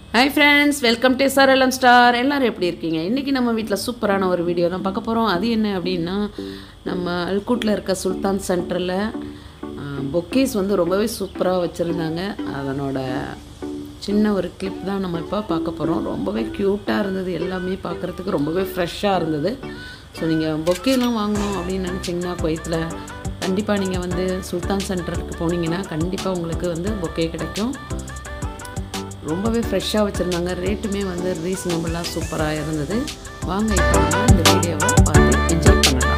Hi friends welcome to SRLM star எல்லோரும் எப்படி இருக்கீங்க இன்றைக்கி நம்ம வீட்டில் சூப்பரான ஒரு வீடியோ தான் பார்க்க போகிறோம் அது என்ன அப்படின்னா நம்ம அல்கூட்டில் இருக்க சுல்தான் சென்டரில் பொக்கேஸ் வந்து ரொம்பவே சூப்பராக வச்சுருந்தாங்க அதனோட சின்ன ஒரு கிளிப் தான் நம்ம இப்போ பார்க்க போகிறோம் ரொம்பவே க்யூட்டாக இருந்தது எல்லாமே பார்க்குறதுக்கு ரொம்பவே ஃப்ரெஷ்ஷாக இருந்தது ஸோ நீங்கள் பொக்கேலாம் வாங்கணும் அப்படின்னு நினச்சிங்கன்னா குவைத்தில் கண்டிப்பாக நீங்கள் வந்து சுல்தான் சென்டருக்கு போனீங்கன்னா கண்டிப்பாக உங்களுக்கு வந்து பொக்கே கிடைக்கும் ரொம்பவே ஃப்ரெஷ்ஷாக வச்சுருந்தாங்க ரேட்டுமே வந்து ரீசனபிளாக சூப்பராக இருந்தது வாங்க இப்போ நம்ம இந்த வீடியோவை பார்த்து என்ஜாய் பண்ணலாம்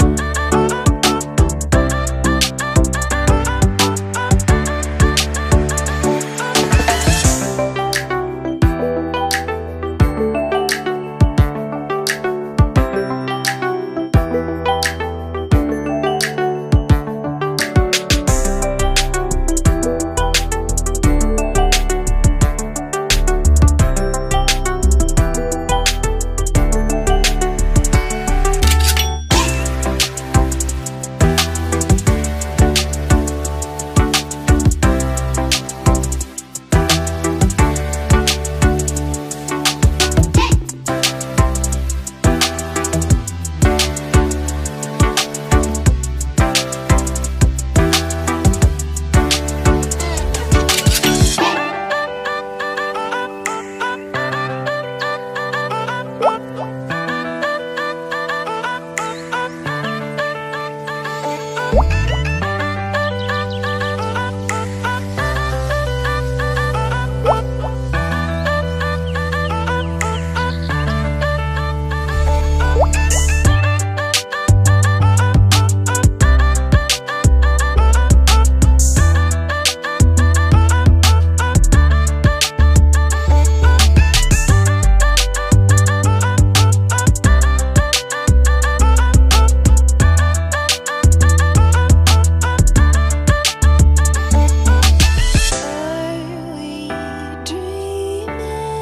Are we dreaming?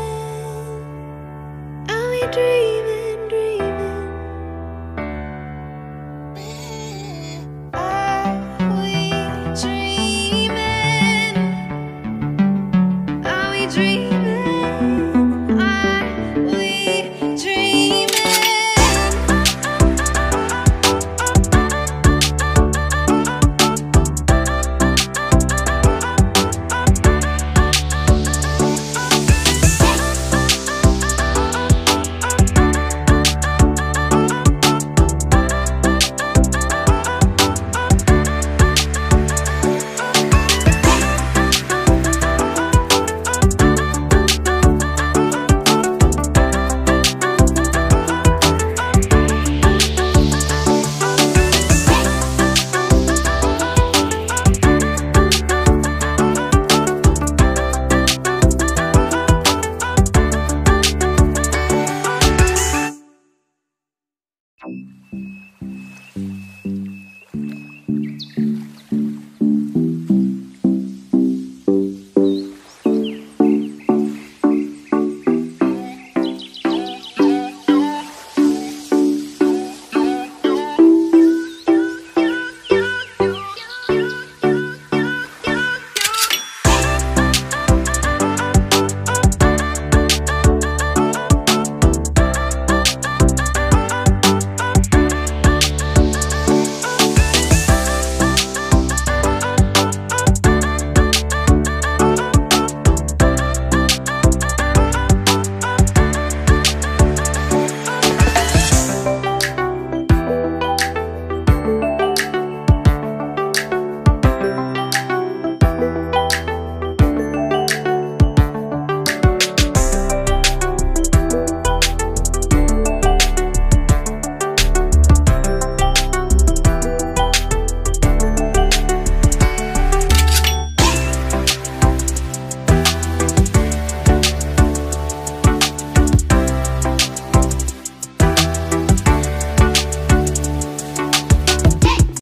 Are we dreaming, dreaming? Are we dreaming? Are we dreaming?